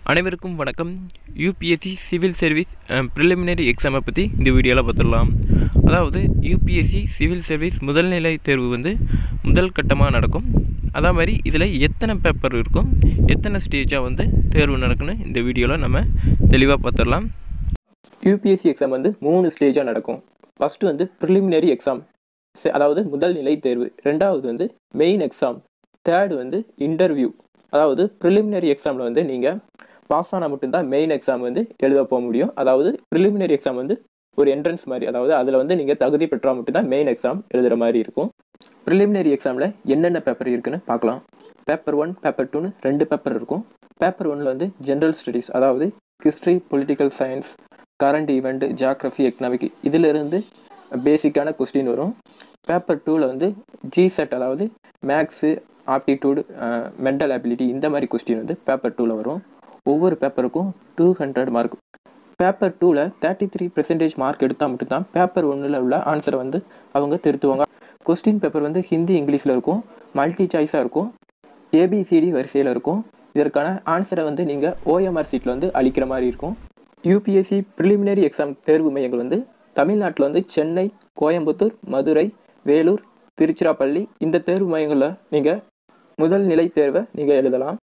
அனைவருக்கும் வணக்கம் UPSC civil service preliminary எக்ஸாமை பற்றி இந்த வீடியோவில் பார்த்துடலாம் அதாவது யூபிஎஸ்சி சிவில் சர்வீஸ் முதல்நிலை தேர்வு வந்து முதல் கட்டமாக நடக்கும் அதே மாதிரி இதில் எத்தனை பேப்பர் இருக்கும் எத்தனை ஸ்டேஜாக வந்து தேர்வு நடக்குன்னு இந்த வீடியோவில் நம்ம தெளிவாக பார்த்துடலாம் யூபிஎஸ்சி எக்ஸாம் வந்து மூணு ஸ்டேஜாக நடக்கும் ஃபஸ்ட்டு வந்து ப்ரிலிமினரி எக்ஸாம் அதாவது முதல் நிலை தேர்வு ரெண்டாவது வந்து மெயின் எக்ஸாம் தேர்டு வந்து இன்டர்வியூ அதாவது ப்ரிலிமினரி எக்ஸாமில் வந்து நீங்கள் பாஸ் ஆனால் மட்டும்தான் மெயின் எக்ஸாம் வந்து எழுத போக முடியும் அதாவது ப்ரிலிமினரி எக்ஸாம் வந்து ஒரு என்ட்ரன்ஸ் மாதிரி அதாவது அதில் வந்து நீங்கள் தகுதி பெற்றால் மட்டும்தான் மெயின் எக்ஸாம் எழுதுகிற மாதிரி இருக்கும் ப்ரிலிமினரி எக்ஸாமில் என்னென்ன பேப்பர் இருக்குன்னு பார்க்கலாம் பேப்பர் ஒன் பேப்பர் டூன்னு ரெண்டு பேப்பர் இருக்கும் பேப்பர் ஒன்னில் வந்து ஜென்ரல் ஸ்டடீஸ் அதாவது history political science current event geography economic இதிலிருந்து பேசிக்கான கொஸ்டின் வரும் பேப்பர் டூவில் வந்து ஜிசெட் அதாவது மேக்ஸு ஆப்டிடியூடு மென்டல் அபிலிட்டி இந்த மாதிரி கொஸ்டின் வந்து பேப்பர் டூவில் வரும் ஒவ்வொரு பேப்பருக்கும் டூ ஹண்ட்ரட் மார்க் பேப்பர் டூவில் தேர்ட்டி த்ரீ பெர்சன்டேஜ் மார்க் எடுத்தால் மட்டும்தான் பேப்பர் ஒன்றில் உள்ள ஆன்சரை வந்து அவங்க திருத்துவாங்க கொஸ்டின் பேப்பர் வந்து ஹிந்தி இங்கிலீஷில் இருக்கும் மல்டி சாய்ஸாக இருக்கும் ஏபிசிடி வரிசையில் இருக்கும் இதற்கான ஆன்சரை வந்து நீங்கள் ஓஎம்ஆர் சீட்டில் வந்து அளிக்கிற மாதிரி இருக்கும் யூபிஎஸ்சி ப்ரிலிமினரி எக்ஸாம் தேர்வு மையங்கள் வந்து தமிழ்நாட்டில் வந்து சென்னை கோயம்புத்தூர் மதுரை வேலூர் திருச்சிராப்பள்ளி இந்த தேர்வு மையங்களில் நீங்கள் முதல் நிலை தேர்வை நீங்கள் எழுதலாம்